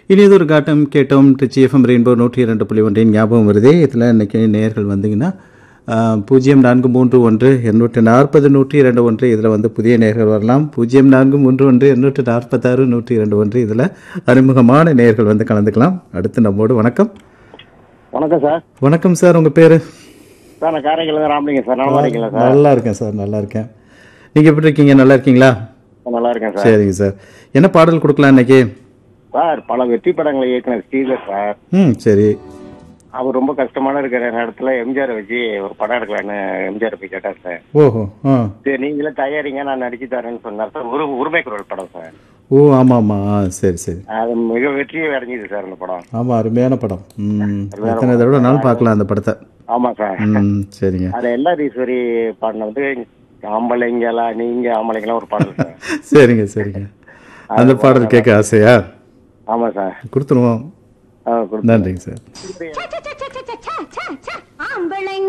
இனியதொரு காட்டம் கேட்டோம் Trichy FM rainbow நூற்றி இரண்டு புள்ளி ஒன்றின் ஞாபகம் வருதே இதில் இன்னைக்கு நேயர்கள் வந்தீங்கன்னா ஆ, பூஜ்ஜியம் நான்கு மூன்று ஒன்று எண்ணூற்று நாற்பது நூற்றி இரண்டு ஒன்று இதில் வந்து புதிய நேர்கள் வரலாம் பூஜ்ஜியம் நான்கு மூன்று ஒன்று எண்ணூற்று நாற்பத்தாறு நூற்றி இரண்டு ஒன்று இதில் அறிமுகமான நேயர்கள் வந்து கலந்துக்கலாம் அடுத்து நம்மோடு வணக்கம் வணக்கம் சார் வணக்கம் சார் உங்கள் பேர் சார் நான் காரைக்கால் தான் ராமலிங்கம் சார் நல்லா இருக்கீங்களா சார் நல்லா இருக்கேன் சார் நல்லா இருக்கேன் நீங்கள் எப்படி இருக்கீங்க நல்லா இருக்கீங்களா நல்லா இருக்கேன் சார் சரிங்க சார் என்ன பாடல் கொடுக்கலாம் இன்னைக்கு சார் பல வெற்றி படங்களை இயக்குனர் ஸ்ரீதர் சார் ம் சரி அவர் ரொம்ப கஷ்டமான இருக்கிற நேரத்துல எம்ஜிஆர் வச்சு ஒரு படம் எடுக்கலான்னு எம்ஜிஆர் போய் கேட்டார் சார் ஓஹோ ஆ சரி நீங்களே தயாரிங்க நான் நடிச்சு தரேன்னு சொன்னார் சார் ஒரு உரிமை குரல் படம் சார் ஓ ஆமாம் ஆமாம் ஆ சரி சரி அது மிக வெற்றியை அடைஞ்சிது சார் அந்த படம் ஆமாம் அருமையான படம் ம் எத்தனை தடவை நாள் பார்க்கலாம் அந்த படத்தை ஆமா சார் ம் சரிங்க அது எல்லா ஈஸ்வரி பாடின வந்து ஆம்பளைங்களா நீங்க ஆம்பளைங்களா ஒரு பாடல் சார் சரிங்க சரிங்க அந்த பாடல் கேட்க ஆசையா ஆமா சார் கொடுத்துருவோம் ஆ, கொடுத்து- நன்றிங்க சார் ஆம்பளை